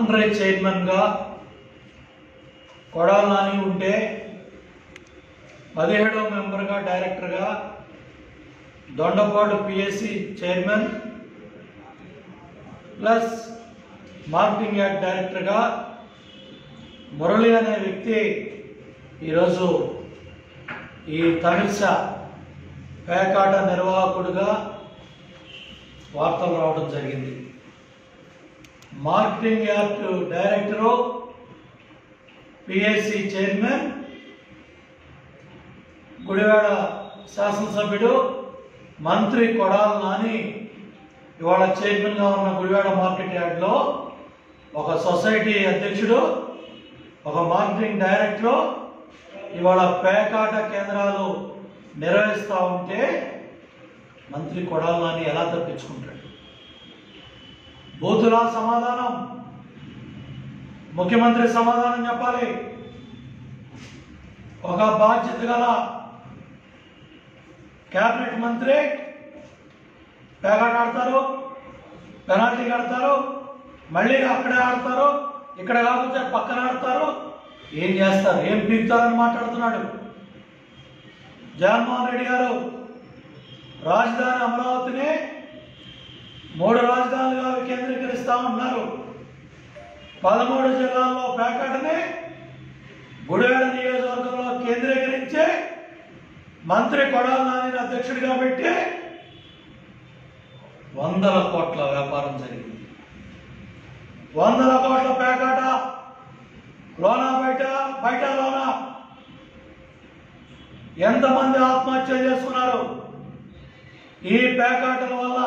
honorary చైర్మన్గా కొడాల నాని ఉంటే పదిహేడవ మెంబర్గా డైరెక్టర్గా Dondapadu PSC chairman plus marketing act డైరెక్టర్గా మురళి అనే వ్యక్తి ఈరోజు ఈ తడిస పేకాట నిర్వాహకుడుగా వార్తలు రావడం జరిగింది marketing act director PSC chairman Gudivada శాసనసభ్యుడు మంత్రి కొడాల నాని ఇవాళ చైర్మన్గా ఉన్న గుడివాడ మార్కెట్ యార్డ్లో ఒక సొసైటీ అధ్యక్షుడు ఒక మార్కెటింగ్ డైరెక్టరు ఇవాళ పేకాట కేంద్రాలు నిర్వహిస్తూ ఉంటే మంత్రి కొడాల నాని ఎలా తప్పించుకుంటాడు బూతులా సమాధానం ముఖ్యమంత్రి సమాధానం చెప్పాలి ఒక బాధ్యత గల కేబినెట్ మంత్రి పేకాట ఆడతారు పెనాల్టీ కడతారు మళ్ళీ అక్కడే ఆడతారు ఇక్కడ కాకపోతే పక్కన ఆడతారు ఏం చేస్తారు ఏం పీకుతారని మాట్లాడుతున్నాడు జగన్మోహన్ రెడ్డి గారు రాజధాని అమరావతిని మూడు రాజధానులుగా వికేంద్రీకరిస్తా ఉన్నారు పదమూడు జిల్లాల్లో పేకాటని గుడివాడ నియోజకవర్గంలో కేంద్రీకరించి మంత్రి కొడాల నాని అధ్యక్షుడిగా పెట్టి వందల కోట్ల వ్యాపారం జరిగింది వందల కోట్ల పేకాట లోన బయట బయట లోన ఎంతమంది ఆత్మహత్య చేసుకున్నారు ఈ పేకాటల వల్ల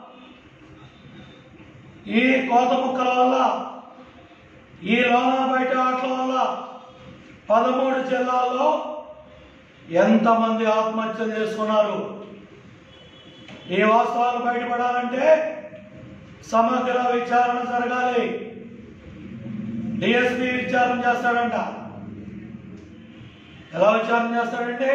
ఈ కోత ముక్కల వల్ల ఈ లోన బయట ఆటల వల్ల పదమూడు జిల్లాల్లో ఎంతమంది ఆత్మహత్య చేసుకున్నారు ఈ వాస్తవాలు బయటపడాలంటే సమగ్ర విచారణ జరగాలి డిఎస్పీ విచారణ చేస్తాడంట ఎలా విచారణ చేస్తాడంటే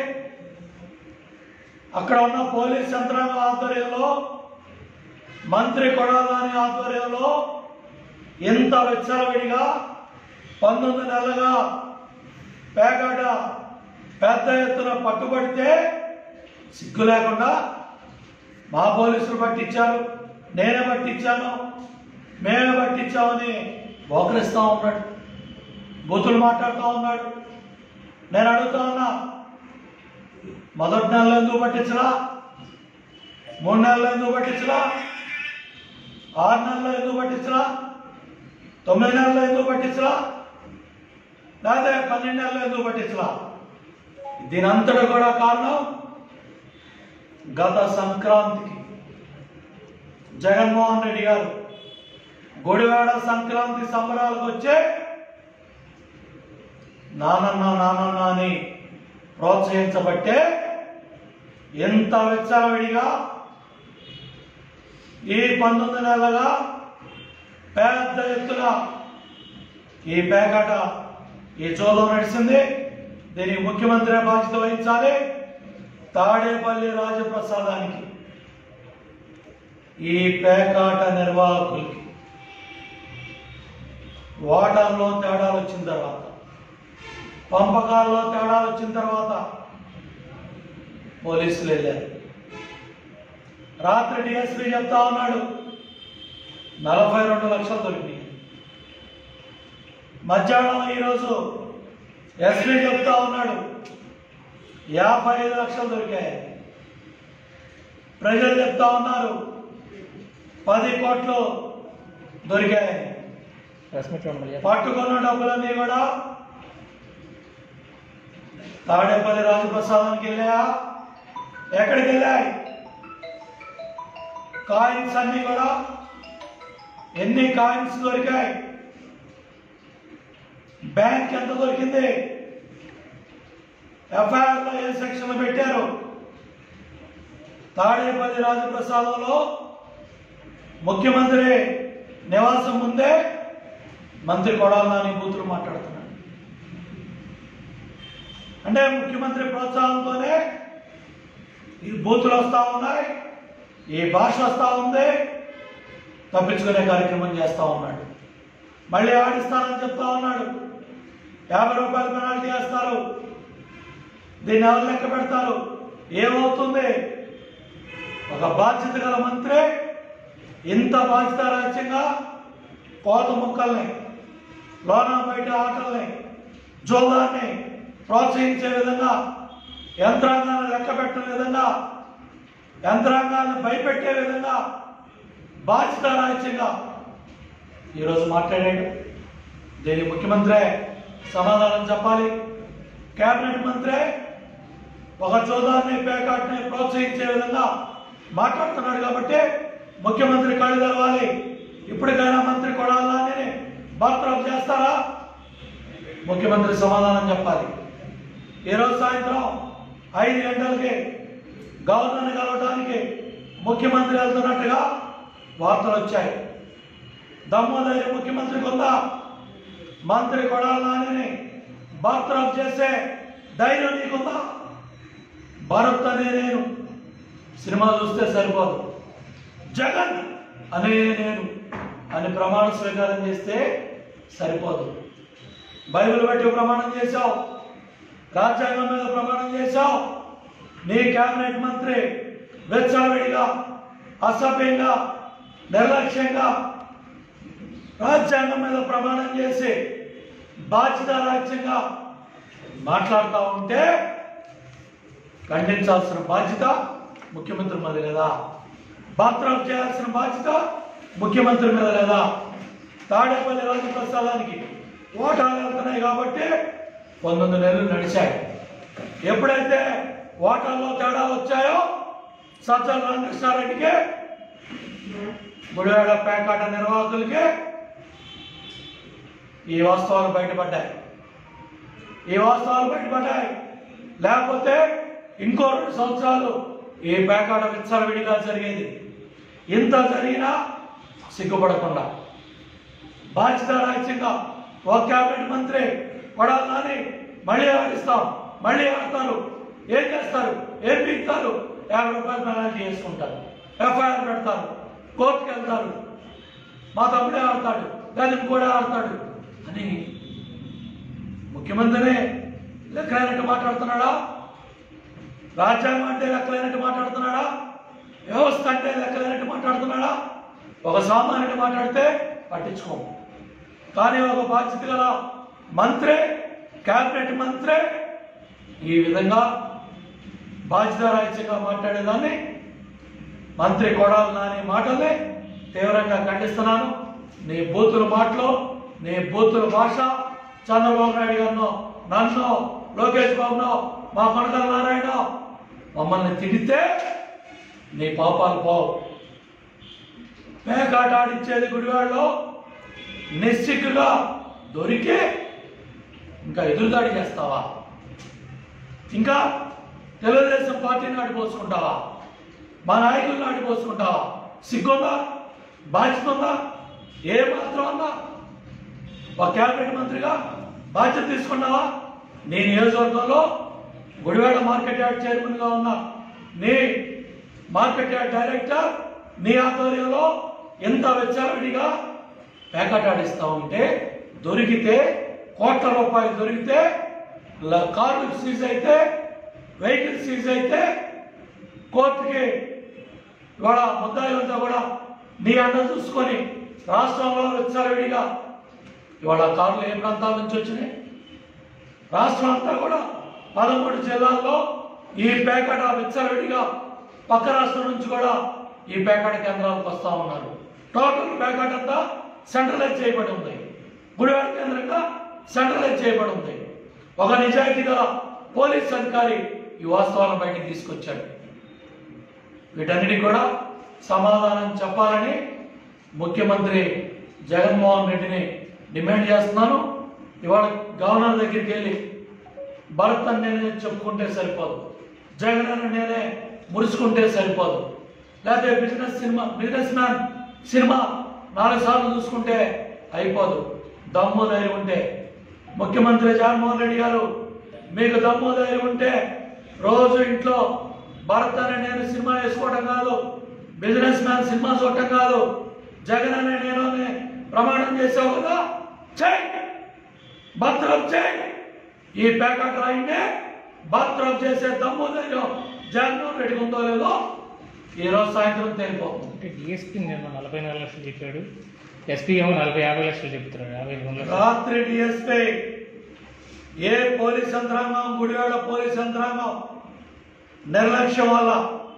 అక్కడ ఉన్న పోలీస్ యంత్రాంగం ఆధ్వర్యంలో మంత్రి కొడాలని ఆధ్వర్యంలో ఎంత విచ్చలవిడిగా పంతొమ్మిది నెలలుగా పేకాట పెద్ద ఎత్తున పట్టుబడితే సిగ్గు లేకుండా మా పోలీసులు పట్టించారు నేనే పట్టించాను మేమే పట్టించామని బోకరిస్తా ఉన్నాడు బూతులు మాట్లాడుతూ ఉన్నాడు నేను అడుగుతా ఉన్నా మొదటి నెలలో ఎందుకు పట్టించరా మూడు నెలలు ఎందుకు పట్టించరా ఆరు నెలలు ఎందుకు పట్టించరా తొమ్మిది నెలలు ఎందుకు పట్టించరా లేదా పన్నెండు నెలలు ఎందుకు పట్టించరా దీనంతటా కూడా కారణం గత సంక్రాంతికి జగన్మోహన్ రెడ్డి గారు గుడివాడ సంక్రాంతి సంబరాలకు వచ్చే నానన్న నానన్న అని ప్రోత్సహించబట్టే ఎంత విచ్చలవిడిగా ఈ పంతొమ్మిది నెలలుగా పెద్ద ఎత్తున ఈ పేకాట ఈ చోలో నడిచింది దీనికి ముఖ్యమంత్రి బాధ్యత వహించాలి తాడేపల్లి రాజప్రసాదానికి ఈ పేకాట నిర్వాహకులకి వాటాల్లో తేడాలు వచ్చిన తర్వాత పంపకాల్లో తేడాలు వచ్చిన తర్వాత పోలీసులు వెళ్ళారు రాత్రి డిఎస్పీ చెప్తా ఉన్నాడు నలభై రెండు లక్షలు దొరికినాయి మధ్యాహ్నం ఈరోజు ఎస్పీ చెప్తా ఉన్నాడు యాభై ఐదు లక్షలు దొరికాయి ప్రజలు చెప్తా ఉన్నారు పది కోట్లు దొరికాయి పట్టుకున్న డబ్బులన్నీ కూడా తాడేపల్లి రాజప్రసాదానికి వెళ్ళాయా ఎక్కడికి వెళ్ళాయి కాయిన్స్ అన్ని కూడా ఎన్ని కాయిన్స్ దొరికాయి బ్యాంక్ ఎంత దొరికింది ఎఫ్ఐఆర్ లో ఏ సెక్షన్లు పెట్టారు తాడేపల్లి రాజప్రసాదంలో ముఖ్యమంత్రి నివాసం ముందే మంత్రి కొడాల నాని బూతులు మాట్లాడుతున్నాడు అంటే ముఖ్యమంత్రి ప్రోత్సాహంతోనే ఈ బూతులు వస్తా ఉన్నాయి ఈ భాష వస్తా ఉంది తప్పించుకునే కార్యక్రమం చేస్తా ఉన్నాడు మళ్ళీ ఆడిస్తానని చెప్తా ఉన్నాడు యాభై రూపాయలు పెనాల్టీ వేస్తారు దీన్ని ఎవరు లెక్క పెడతారు ఏమవుతుంది ఒక బాధ్యత గల మంత్రి ఇంత బాధ్యత రాజ్యంగా కోత ముక్కల్ని లోన బయట ఆటల్ని జోదాన్ని ప్రోత్సహించే విధంగా యంత్రాంగాన్ని లెక్క పెట్టే విధంగా యంత్రాంగాన్ని భయపెట్టే విధంగా బాధ్యత రాజ్యంగా ఈరోజు మాట్లాడాడు దీని ముఖ్యమంత్రి సమాధానం చెప్పాలి కేబినెట్ మంత్రి ఒక చోదాన్ని పేకాట్ని ప్రోత్సహించే విధంగా మాట్లాడుతున్నాడు కాబట్టి ముఖ్యమంత్రి కళ్ళు తెరవాలి ఇప్పటికైనా మంత్రి కొడాలని బర్తరఫ్ చేస్తారా ముఖ్యమంత్రి సమాధానం చెప్పాలి ఈరోజు సాయంత్రం ఐదు గంటలకి గవర్నర్ని కలవడానికి ముఖ్యమంత్రి వెళ్తున్నట్టుగా వార్తలు వచ్చాయి దమ్మోదయ ముఖ్యమంత్రికి ఉందా మంత్రి కొడాలని బర్తరఫ్ చేసే ధైర్యం నీకుందా భరత్ అనే నేను సినిమా చూస్తే సరిపోదు జగన్ అనే నేను అని ప్రమాణ స్వీకారం చేస్తే సరిపోదు బైబిల్ బట్టి ప్రమాణం చేశావు రాజ్యాంగం మీద ప్రమాణం చేశావు నీ కేబినెట్ మంత్రి వెచ్చలవిడిగా అసభ్యంగా నిర్లక్ష్యంగా రాజ్యాంగం మీద ప్రమాణం చేసి బాధ్యత రాజ్యంగా మాట్లాడుతూ ఉంటే ఖండించాల్సిన బాధ్యత ముఖ్యమంత్రి మీద లేదా బాత్రూమ్ చేయాల్సిన బాధ్యత ముఖ్యమంత్రి మీద లేదా తాడేపల్లి రాజప్రసాదానికి ఓటాలు వెళ్తున్నాయి కాబట్టి పంతొమ్మిది నెలలు నడిచాయి ఎప్పుడైతే ఓటాల్లో తేడా వచ్చాయో సజ్జల రామకృష్ణారెడ్డికి గుడివాడ పేకాట నిర్వాహకులకి ఈ వాస్తవాలు బయటపడ్డాయి ఈ వాస్తవాలు బయటపడ్డాయి లేకపోతే ఇంకో రెండు సంవత్సరాలు ఈ పేకాట విచ్చలవిడిగా జరిగేది ఇంత జరిగినా సిగ్గుపడకుండా బాధ్యత రాజ్యంగా ఒక క్యాబినెట్ మంత్రి కొడాలని మళ్ళీ ఆడిస్తాం మళ్ళీ ఆడతారు ఏం చేస్తారు ఏం పీకుతారు యాభై రూపాయలు పెనాల్టీ చేసుకుంటారు ఎఫ్ఐఆర్ పెడతారు కోర్టుకి వెళ్తారు మా తమ్ముడే ఆడతాడు లేదా ఇంకోడే ఆడతాడు అని ముఖ్యమంత్రినే లెక్కలేనట్టు మాట్లాడుతున్నాడా రాజ్యాంగం అంటే లెక్కలేనట్టు మాట్లాడుతున్నాడా వ్యవస్థ అంటే లెక్కలేనట్టు మాట్లాడుతున్నాడా ఒక సామాన్యుడు మాట్లాడితే పట్టించుకోము కానీ ఒక బాధ్యత గల మంత్రి కేబినెట్ మంత్రి ఈ విధంగా బాధ్యత రాజ్యంగా మాట్లాడేదాన్ని మంత్రి కొడాలి నాని మాటల్ని తీవ్రంగా ఖండిస్తున్నాను నీ బూతుల మాటలు నీ బూతుల భాష చంద్రబాబు నాయుడు గారినో నన్ను లోకేష్ బాబునో మా కొనకల నారాయణ మమ్మల్ని తిడితే నీ పాపాలు పోవు పేకాట ఆడిచ్చేది గుడివాడలో నిశ్చిక్కుగా దొరికి ఇంకా ఎదురుదాడి చేస్తావా ఇంకా తెలుగుదేశం పార్టీని ఆడిపోసుకుంటావా మా నాయకులను ఆడిపోసుకుంటావా సిగ్గుందా బాధ్యత ఉందా ఏ మాత్రం ఉందా ఒక క్యాబినెట్ మంత్రిగా బాధ్యత తీసుకున్నావా నీ నియోజకవర్గంలో గుడివాడ మార్కెట్ యార్డ్ చైర్మన్గా ఉన్నా నీ మార్కెట్ యార్డ్ డైరెక్టర్ నీ ఆధ్వర్యంలో ఎంత వెచ్చలవిడిగా ప్యాకెట్ ఆడిస్తా ఉంటే దొరికితే కోట్ల రూపాయలు దొరికితే ల- కార్లు సీజ్ అయితే వెహికల్ సీజ్ అయితే కోర్టుకి ఇవాళ ముద్దాయిలంతా కూడా నీ అండ చూసుకొని రాష్ట్రంలో విచ్చలవిడిగా ఇవాళ కార్లు ఏ ప్రాంతాల నుంచి వచ్చినాయి రాష్ట్రం అంతా కూడా పదమూడు జిల్లాల్లో ఈ పేకాట విచ్చలవిడిగా పక్క రాష్ట్రం నుంచి కూడా ఈ పేకాట కేంద్రాలకు వస్తా ఉన్నారు టోటల్ పేకాట అంతా సెంట్రలైజ్ చేయబడి ఉంది గుడివాడ కేంద్రంగా సెంట్రలైజ్ చేయబడి ఉంది ఒక నిజాయితీ గల పోలీస్ అధికారి ఈ వాస్తవాలను బయటికి తీసుకొచ్చాడు వీటన్నిటికి కూడా సమాధానం చెప్పాలని ముఖ్యమంత్రి జగన్మోహన్ రెడ్డిని డిమాండ్ చేస్తున్నాను ఇవాళ గవర్నర్ దగ్గరికి వెళ్ళి భరత్ అని నేనే చెప్పుకుంటే సరిపోదు జగన్ అని నేనే మురుసుకుంటే సరిపోదు లేకపోతే business cinema businessman cinema నాలుగు సార్లు చూసుకుంటే అయిపోదు దమ్ము ధైర్యం ఉంటే ముఖ్యమంత్రి జగన్మోహన్ రెడ్డి గారు మీకు దమ్ము ధైర్యం ఉంటే రోజు ఇంట్లో భరత్ అనే నేను సినిమా వేసుకోవడం కాదు బిజినెస్ మ్యాన్ సినిమా చూడటం కాదు జగన్ అనే నేను అని ప్రమాణం చేసావు కదా చేయి భద్రం చేయి ఈ ప్యాకెట్ రాయినే భద్రం చేసే దమ్ము ధైర్యం జగన్మోహన్ రెడ్డికి ఉందో లేదో ఈ రోజు సాయంత్రం తేలిపోతుంది అంటే డిఎస్పీ నిన్న నలభై నాలుగు లక్షలు చెప్పాడు ఎస్పీ ఏమో నలభై యాభై లక్షలు చెప్తున్నాడు యాభై రెండు లక్షలు రాత్రి డిఎస్పీ ఏ పోలీస్ యంత్రాంగం గుడివాడ పోలీస్ యంత్రాంగం నిర్లక్ష్యం వల్ల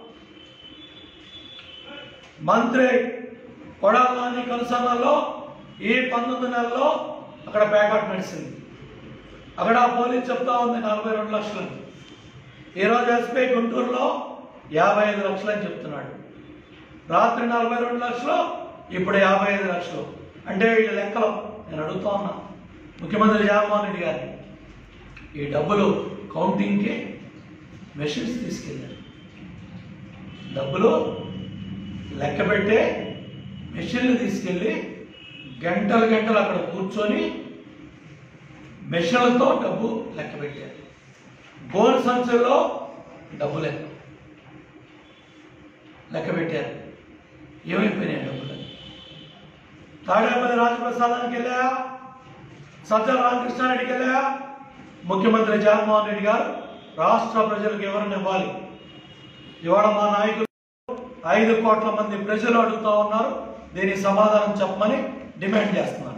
మంత్రి కొడాలని కలుసన్నలో ఈ పంతొమ్మిది నెలల్లో అక్కడ ప్యాకెట్ నడిచింది అక్కడ ఆ పోలీస్ చెప్తా ఉంది నలభై రెండు లక్షలు ఈరోజు ఎస్పీ గుంటూరులో యాభై ఐదు లక్షలు అని చెప్తున్నాడు రాత్రి నలభై రెండు లక్షలు ఇప్పుడు యాభై ఐదు లక్షలు అంటే ఈ లెక్కలు నేను అడుగుతా ఉన్నా ముఖ్యమంత్రి జగన్మోహన్ రెడ్డి గారిని ఈ డబ్బులు కౌంటింగ్కి మెషిన్స్ తీసుకెళ్ళారు డబ్బులు లెక్క పెట్టే మెషిన్లు తీసుకెళ్ళి గంటలు గంటలు అక్కడ కూర్చొని మెషిన్లతో డబ్బు లెక్క పెట్టారు గోల్ సంచుల్లో డబ్బు లెక్క లెక్క పెట్టారు ఏమైపోయినాయి డబ్బులు తాడేపల్లి రాజప్రసాదానికి వెళ్ళా సజ్జల రామకృష్ణారెడ్డికి వెళ్ళా ముఖ్యమంత్రి జగన్మోహన్ రెడ్డి గారు రాష్ట్ర ప్రజలకు వివరణ ఇవ్వాలి ఇవాళ మా నాయకులు ఐదు కోట్ల మంది ప్రజలు అడుగుతా ఉన్నారు దీనికి సమాధానం చెప్పమని డిమాండ్ చేస్తున్నారు